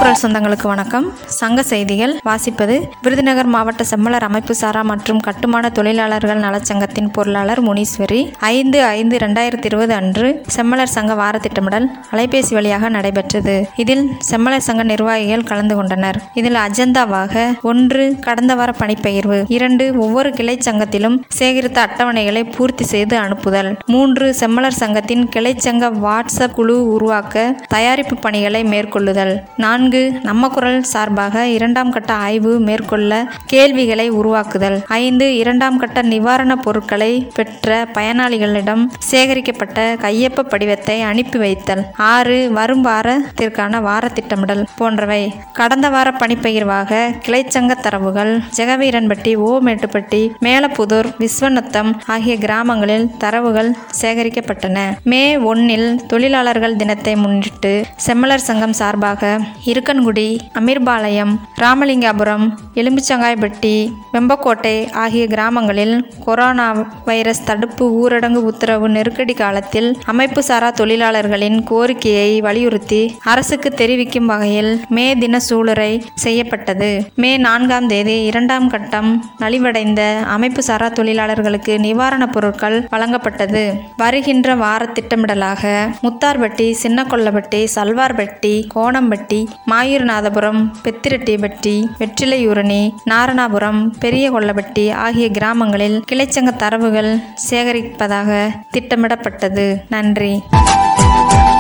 குரல் சொந்தங்களுக்கு வணக்கம் சங்க செய்திகள் வாசிப்பது விருதுநகர் மாவட்ட செம்மலர் அமைப்பு சாரா மற்றும் கட்டுமான தொழிலாளர்கள் நலச்சங்கத்தின் பொருளாளர் முனீஸ்வரி ஐந்து ஐந்து ரெண்டாயிரத்தி இருபது அன்று செம்மலர் சங்க வார திட்டமிடல் அலைபேசி வழியாக நடைபெற்றது இதில் செம்மலர் சங்க நிர்வாகிகள் கலந்து கொண்டனர் இதில் அஜெண்டாவாக ஒன்று கடந்த வார பணிப்பெயர்வு இரண்டு ஒவ்வொரு கிளை சங்கத்திலும் சேகரித்த அட்டவணைகளை பூர்த்தி செய்து அனுப்புதல் மூன்று செம்மலர் சங்கத்தின் கிளைச்சங்க வாட்ஸ்அப் குழு உருவாக்க தயாரிப்பு பணிகளை மேற்கொள்ளுதல் நான்கு நம்ம குரல் சார்பாக இரண்டாம் கட்ட ஆய்வு மேற்கொள்ள கேள்விகளை உருவாக்குதல் ஐந்து இரண்டாம் கட்ட நிவாரணப் பொருட்களை பெற்ற பயனாளிகளிடம் சேகரிக்கப்பட்ட கையொப்ப படிவத்தை அனுப்பி வைத்தல் ஆறு வரும் வாரத்திற்கான வார திட்டமிடல் போன்றவை கடந்த வார பணிப்பகிர்வாக கிளைச்சங்க தரவுகள் ஜெகவீரன்பட்டி ஓ மேட்டுப்பட்டி மேலப்புதூர் விஸ்வநத்தம் ஆகிய கிராமங்களில் தரவுகள் சேகரிக்கப்பட்டன மே ஒன்னில் தொழிலாளர்கள் தினத்தை முன்னிட்டு செம்மலர் சங்கம் சார்பாக இருக்கன்குடி அமீர்பாளையம் ராமலிங்காபுரம் எலும்புச்சங்காய்பட்டி வெம்பக்கோட்டை ஆகிய கிராமங்களில் கொரோனா வைரஸ் தடுப்பு ஊரடங்கு உத்தரவு நெருக்கடி காலத்தில் அமைப்பு சாரா தொழிலாளர்களின் கோரிக்கையை வலியுறுத்தி அரசுக்கு தெரிவிக்கும் வகையில் மே தின சூளுரை செய்யப்பட்டது மே நான்காம் தேதி இரண்டாம் கட்டம் நலிவடைந்த அமைப்பு சாரா தொழிலாளர்களுக்கு நிவாரணப் பொருட்கள் வழங்கப்பட்டது வருகின்ற வார திட்டமிடலாக முத்தார்பட்டி சின்னகொல்லப்பட்டி சல்வார்பட்டி கோணம்பட்டி மாயூர்நாதபுரம் பெத்திரெட்டிப்பட்டி வெற்றிலையூரணி நாரணாபுரம் பெரிய கொல்லப்பட்டி ஆகிய கிராமங்களில் கிளைச்சங்க தரவுகள் சேகரிப்பதாக திட்டமிடப்பட்டது நன்றி